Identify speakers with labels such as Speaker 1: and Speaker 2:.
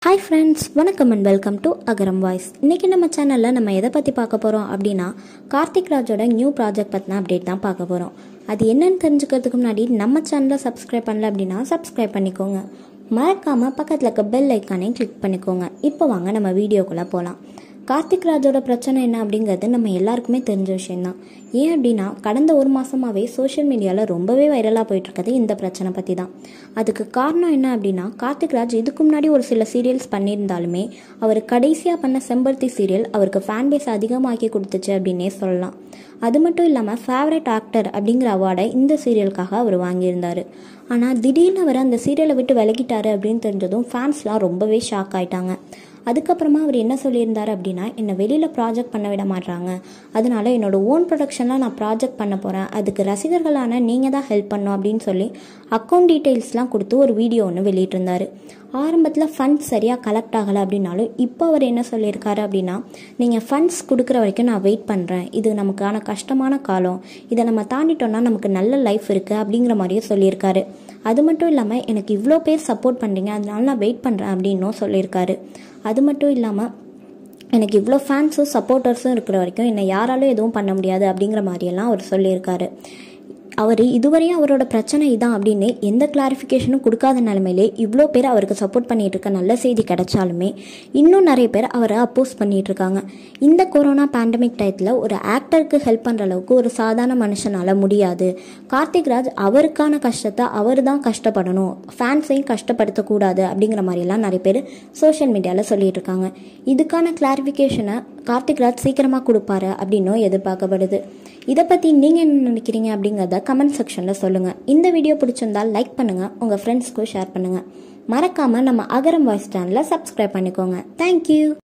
Speaker 1: hi friends வணக்கம் and welcome to Agaram voice இன்றைக்கி நம்ம சேனலில் நம்ம எதை பற்றி பார்க்க போகிறோம் அப்படின்னா கார்த்திக் ராஜோட நியூ ப்ராஜெக்ட் பற்றின அப்டேட் தான் பார்க்க போகிறோம் அது என்னன்னு தெரிஞ்சுக்கிறதுக்கு முன்னாடி நம்ம சேனலை சப்ஸ்கிரைப் பண்ணல அப்படின்னா சப்ஸ்கிரைப் பண்ணிக்கோங்க மறக்காமல் பக்கத்தில் இருக்க பெல் ஐக்கானையும் கிளிக் பண்ணிக்கோங்க இப்போ வாங்க நம்ம வீடியோக்குள்ளே போகலாம் கார்த்திக் ராஜோட பிரச்சனை என்ன அப்படிங்கிறது நம்ம எல்லாருக்குமே தெரிஞ்ச விஷயம்தான் ஏன் அப்படின்னா கடந்த ஒரு மாதமாகவே சோஷியல் மீடியாவில் ரொம்பவே வைரலாக போயிட்டுருக்கிறது இந்த பிரச்சனை பற்றி தான் அதுக்கு காரணம் என்ன அப்படின்னா கார்த்திக் ராஜ் இதுக்கு முன்னாடி ஒரு சில சீரியல்ஸ் பண்ணியிருந்தாலுமே அவர் கடைசியாக பண்ண செம்பருத்தி சீரியல் அவருக்கு ஃபேன் பேஸ் அதிகமாக்கி கொடுத்துச்சு அப்படின்னே சொல்லலாம் அது மட்டும் இல்லாமல் ஃபேவரட் ஆக்டர் அப்படிங்கிற அவார்டை இந்த சீரியலுக்காக அவர் வாங்கியிருந்தார் ஆனால் திடீர்னு அவர் அந்த சீரியலை விட்டு விலகிட்டாரு அப்படின்னு தெரிஞ்சதும் ஃபேன்ஸ்லாம் ரொம்பவே ஷாக் ஆயிட்டாங்க அதுக்கப்புறமா அவர் என்ன சொல்லியிருந்தார் அப்படின்னா என்னை வெளியில் ப்ராஜெக்ட் பண்ண விட மாட்டாங்க அதனால என்னோட ஓன் ப்ரொடக்ஷனில் நான் ப்ராஜெக்ட் பண்ண போகிறேன் அதுக்கு ரசிகர்களான நீங்கள் தான் ஹெல்ப் பண்ணும் அப்படின்னு சொல்லி அக்கௌண்ட் டீட்டெயில்ஸ்லாம் கொடுத்து ஒரு வீடியோ ஒன்று வெளியிட்டிருந்தார் ஆரம்பத்தில் ஃபண்ட்ஸ் சரியாக கலெக்ட் ஆகலை அப்படின்னாலும் இப்போ அவர் என்ன சொல்லியிருக்காரு அப்படின்னா நீங்கள் ஃபண்ட்ஸ் கொடுக்குற வரைக்கும் நான் வெயிட் பண்ணுறேன் இது நமக்கான கஷ்டமான காலம் இதை நம்ம தாண்டிட்டோம்னா நமக்கு நல்ல லைஃப் இருக்குது அப்படிங்கிற மாதிரியும் சொல்லியிருக்காரு அது மட்டும் இல்லாமல் எனக்கு இவ்வளோ பேர் சப்போர்ட் பண்ணுறீங்க அதனால நான் வெயிட் பண்ணுறேன் அப்படின்னும் சொல்லியிருக்காரு அது மட்டும் இல்லாமல் எனக்கு இவ்வளோ ஃபேன்ஸும் சப்போர்ட்டர்ஸும் இருக்கிற வரைக்கும் என்னை யாராலும் எதுவும் பண்ண முடியாது அப்படிங்கிற மாதிரியெல்லாம் அவர் சொல்லியிருக்காரு அவர் இதுவரையும் அவரோட பிரச்சனை இதான் அப்படின்னு எந்த கிளாரிஃபிகேஷனும் கொடுக்காத நிலமையிலே இவ்வளோ பேர் அவருக்கு சப்போர்ட் பண்ணிட்டு இருக்க நல்ல செய்தி கிடைச்சாலுமே இன்னும் நிறைய பேர் அவரை அப்போஸ் பண்ணிட்டு இருக்காங்க இந்த கொரோனா பேண்டமிக் டயத்தில் ஒரு ஆக்டருக்கு ஹெல்ப் பண்ணுற அளவுக்கு ஒரு சாதாரண மனுஷனால் முடியாது கார்த்திக் ராஜ் அவருக்கான கஷ்டத்தை அவர் தான் கஷ்டப்படணும் ஃபேன்ஸையும் கஷ்டப்படுத்தக்கூடாது அப்படிங்கிற மாதிரிலாம் நிறைய பேர் சோஷியல் மீடியாவில் சொல்லிட்டு இருக்காங்க இதுக்கான கிளாரிஃபிகேஷனை கார்த்திக் ராஜ் சீக்கிரமாக கொடுப்பாரு அப்படின்னும் எதிர்பார்க்கப்படுது இதை பற்றி நீங்கள் என்ன நினைக்கிறீங்க அப்படிங்கிறத கமெண்ட் செக்ஷனில் சொல்லுங்கள் இந்த வீடியோ பிடிச்சிருந்தால் லைக் பண்ணுங்கள் உங்கள் ஃப்ரெண்ட்ஸ்க்கும் ஷேர் பண்ணுங்கள் மறக்காமல் நம்ம அகரம் வாய்ஸ் சேனலை சப்ஸ்கிரைப் பண்ணிக்கோங்க தேங்க்யூ